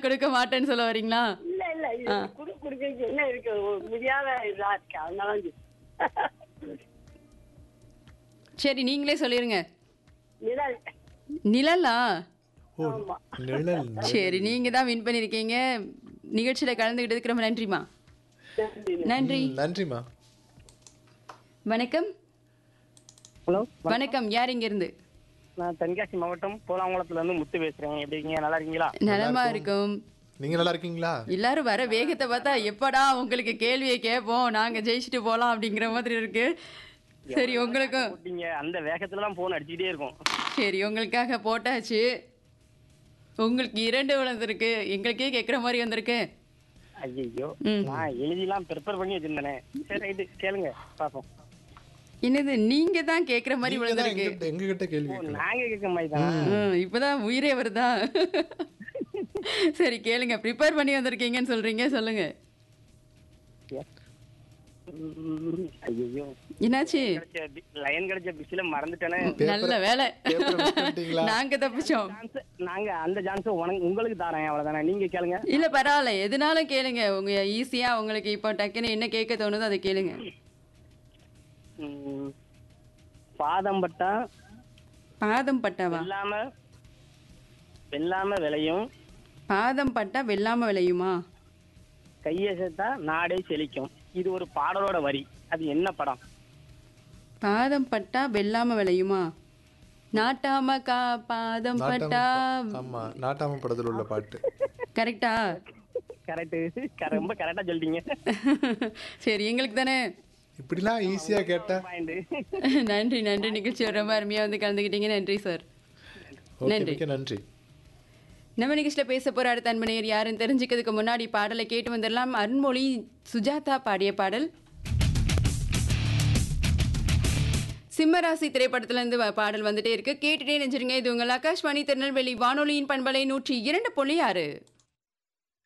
கொடுக்க மாட்டேன்னு சொல்ல வரீங்களா இல்ல இல்ல இது குடு குடுக்க என்ன இருக்கு ஒரு முடியாத இதா இருக்கு அதனால இது. சரி நீங்களே சொல்லிருங்க நிழல் நிழலா ஓ நிழல் சரி நீங்க தான் வின் பண்ணிருக்கீங்க நிகழ்ச்சியில கலந்துகிட்டதுக்கு ரொம்ப நன்றிமா நன்றி. நன்றி ம், நன்றிம்மா வணக்கம் ஹலோ வணக்கம் யார் இங்க இருந்து நான் தென்காசி மாவட்டம் போலாங்குளத்துல இருந்து முத்து பேசுறேன் எப்படி இருக்கீங்க நல்லா இருக்கீங்களா நலமா இருக்கும் நீங்க நல்லா இருக்கீங்களா எல்லாரும் வர வேகத்தை பார்த்தா எப்படா உங்களுக்கு கேள்வியை கேட்போம் நாங்க ஜெயிச்சுட்டு போலாம் அப்படிங்கிற மாதிரி இருக்கு சரி உங்களுக்கும் போட்டீங்க அந்த வேகத்துல தான் போன் அடிச்சுக்கிட்டே இருக்கும் சரி உங்களுக்காக போட்டாச்சு உங்களுக்கு இரண்டு விழுந்திருக்கு எங்களுக்கே கேட்குற மாதிரி வந்திருக்கு ஐயோ ம். நான் எழுதிலாம் ப்ரிப்பேர் பண்ணி வச்சிருந்தேனே சரி ரைட்டு கேளுங்க பாப்போம் என்னது நீங்க தான் கேட்குற மாதிரி நீங்க தான் விழுந்திருக்கு எங்ககிட்ட- எங்ககிட்ட கேள்வி ஓ, கேட்கலாம் நாங்க கேட்க மாதிரி தான் ம், இப்பதான் உயிரே வருதா சரி கேளுங்க ப்ரிப்பேர் பண்ணி வந்திருக்கீங்கன்னு சொல்றீங்க சொல்லுங்க ஐயோ என்னாச்சு லைன் கிடைச்ச பிஸில மறந்துட்டேனே நல்ல வேலை பேப்பரை miss பண்ணிட்டீங்களா? நாங்க தப்பிச்சோம் Chance- நாங்க அந்த சான்ஸ் உனக்கு உங்களுக்கு தரேன் அவ்வளவுதானே நீங்க கேளுங்க இல்ல பரவாயில்ல எதுனாலும் கேளுங்க உங்க ஈஸியா உங்களுக்கு இப்போ டக்குன்னு என்ன கேட்க தோணுதோ அதை கேளுங்க ம், பாதம் பட்டா பாதம் பட்டாவா வெல்லாம வெல்லாம விளையும் பாதம் பட்டா வெல்லாம விளையுமா கையை சேர்த்தா நாடே செழிக்கும் இது ஒரு பாடலோட வரி அது என்ன படம் பாதம் பட்டா வெல்லாம விளையுமா நாட்டாம கா பாதம் நாட்டாம பட்டா ப- ஆமா நாட்டாம படத்துல உள்ள பாட்டு கரெக்டா கரெக்ட் ரொம்ப கரெக்டா சொல்லிட்டீங்க சரி எங்களுக்கு தானே இப்படிலாம் ஈஸியா கேட்டா பாயிண்ட் நன்றி நன்றி நிகழ்ச்சி ரொம்ப அருமையா வந்து கலந்துக்கிட்டீங்க நன்றி சார் ஓகே நன்றி. மிக்க நன்றி நம்ம நிகழ்ச்சியில் பேச போற அடுத்த அன்பனையர் யாருன்னு தெரிஞ்சுக்கிறதுக்கு முன்னாடி பாடலை கேட்டு வந்துடலாம் அருண்மொழி சுஜாதா பாடிய பாடல் சிம்மராசி திரைப்படத்துல இருந்து வ- பாடல் வந்துட்டே இருக்கு கேட்டுட்டே நெஞ்சிருங்க இது உங்கள் ஆகாஷ்வாணி திருநெல்வேலி வானொலியின் பண்பலை நூற்றி இரண்டு புள்ளி ஆறு